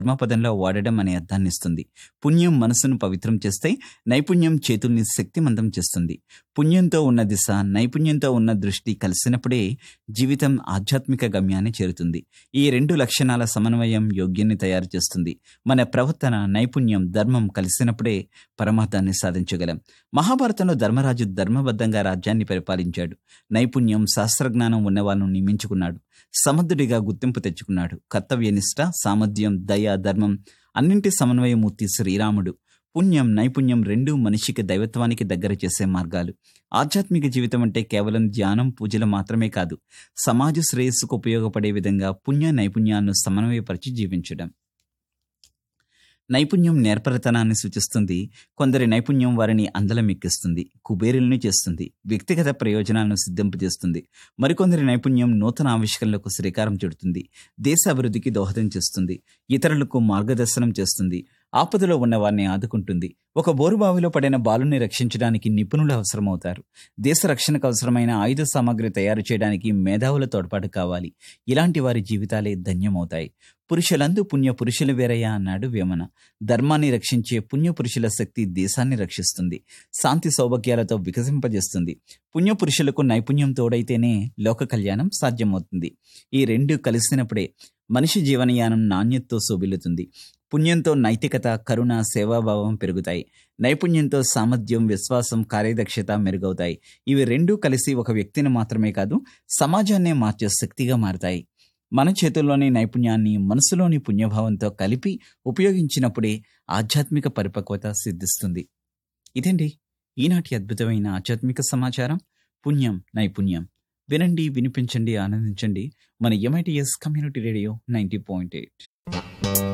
ధర్మపదంలో వాడడం అనే అర్థాన్ని ఇస్తుంది పుణ్యం మనసును పవిత్రం చేస్తే నైపుణ్యం చేతుల్ని శక్తిమంతం చేస్తుంది పుణ్యంతో ఉన్న దిశ నైపుణ్యంతో ఉన్న దృష్టి కలిసినప్పుడే జీవితం ఆధ్యాత్మిక గమ్యాన్ని చేరుతుంది ఈ రెండు లక్షణాల సమన్వయం యోగ్యాన్ని తయారు చేస్తుంది మన ప్రవర్తన నైపుణ్యం ధర్మం కలిసినప్పుడే పరమార్థాన్ని సాధించగలం మహాభారతంలో ధర్మరాజు ధర్మబద్ధంగా రాజ్యాన్ని పరిపాలించాడు నైపుణ్యం శాస్త్రజ్ఞానం ఉన్న వాళ్ళను నియమించుకున్నాడు సమర్థుడిగా గుర్తింపు తెచ్చుకున్నాడు కర్తవ్యనిష్ట సామర్థ్యం దయ ధర్మం అన్నింటి సమన్వయమూర్తి శ్రీరాముడు పుణ్యం నైపుణ్యం రెండూ మనిషికి దైవత్వానికి దగ్గర చేసే మార్గాలు ఆధ్యాత్మిక జీవితం అంటే కేవలం ధ్యానం పూజలు మాత్రమే కాదు సమాజ శ్రేయస్సుకు ఉపయోగపడే విధంగా పుణ్య నైపుణ్యాలను సమన్వయపరిచి జీవించడం నైపుణ్యం నేర్పరితనాన్ని సూచిస్తుంది కొందరి నైపుణ్యం వారిని అందలం ఎక్కిస్తుంది కుబేరుల్ని చేస్తుంది వ్యక్తిగత ప్రయోజనాలను సిద్ధింపజేస్తుంది మరికొందరి నైపుణ్యం నూతన ఆవిష్కరణలకు శ్రీకారం చుడుతుంది దేశ అభివృద్ధికి దోహదం చేస్తుంది ఇతరులకు మార్గదర్శనం చేస్తుంది ఆపదలో ఉన్న వారిని ఆదుకుంటుంది ఒక బోరుబావిలో పడిన బాలుని రక్షించడానికి నిపుణులు అవసరమవుతారు దేశ రక్షణకు అవసరమైన ఆయుధ సామాగ్రి తయారు చేయడానికి మేధావుల తోడ్పాటు కావాలి ఇలాంటి వారి జీవితాలే ధన్యమవుతాయి పురుషులందు పుణ్య పురుషులు వేరయ్యా అన్నాడు వేమన ధర్మాన్ని రక్షించే పుణ్య పురుషుల శక్తి దేశాన్ని రక్షిస్తుంది శాంతి సౌభాగ్యాలతో వికసింపజేస్తుంది పుణ్య పురుషులకు నైపుణ్యం తోడైతేనే లోక కళ్యాణం సాధ్యమవుతుంది ఈ రెండు కలిసినప్పుడే మనిషి జీవనయానం నాణ్యతతో శోభిల్లుతుంది పుణ్యంతో నైతికత కరుణ సేవాభావం పెరుగుతాయి నైపుణ్యంతో సామర్థ్యం విశ్వాసం కార్యదక్షత మెరుగవుతాయి ఇవి రెండూ కలిసి ఒక వ్యక్తిని మాత్రమే కాదు సమాజాన్నే మార్చే శక్తిగా మారతాయి మన చేతుల్లోని నైపుణ్యాన్ని మనసులోని పుణ్యభావంతో కలిపి ఉపయోగించినప్పుడే ఆధ్యాత్మిక పరిపక్వత సిద్ధిస్తుంది ఇదండి ఈనాటి అద్భుతమైన ఆధ్యాత్మిక సమాచారం పుణ్యం నైపుణ్యం వినండి వినిపించండి ఆనందించండి మన MITS community radio ninety point eight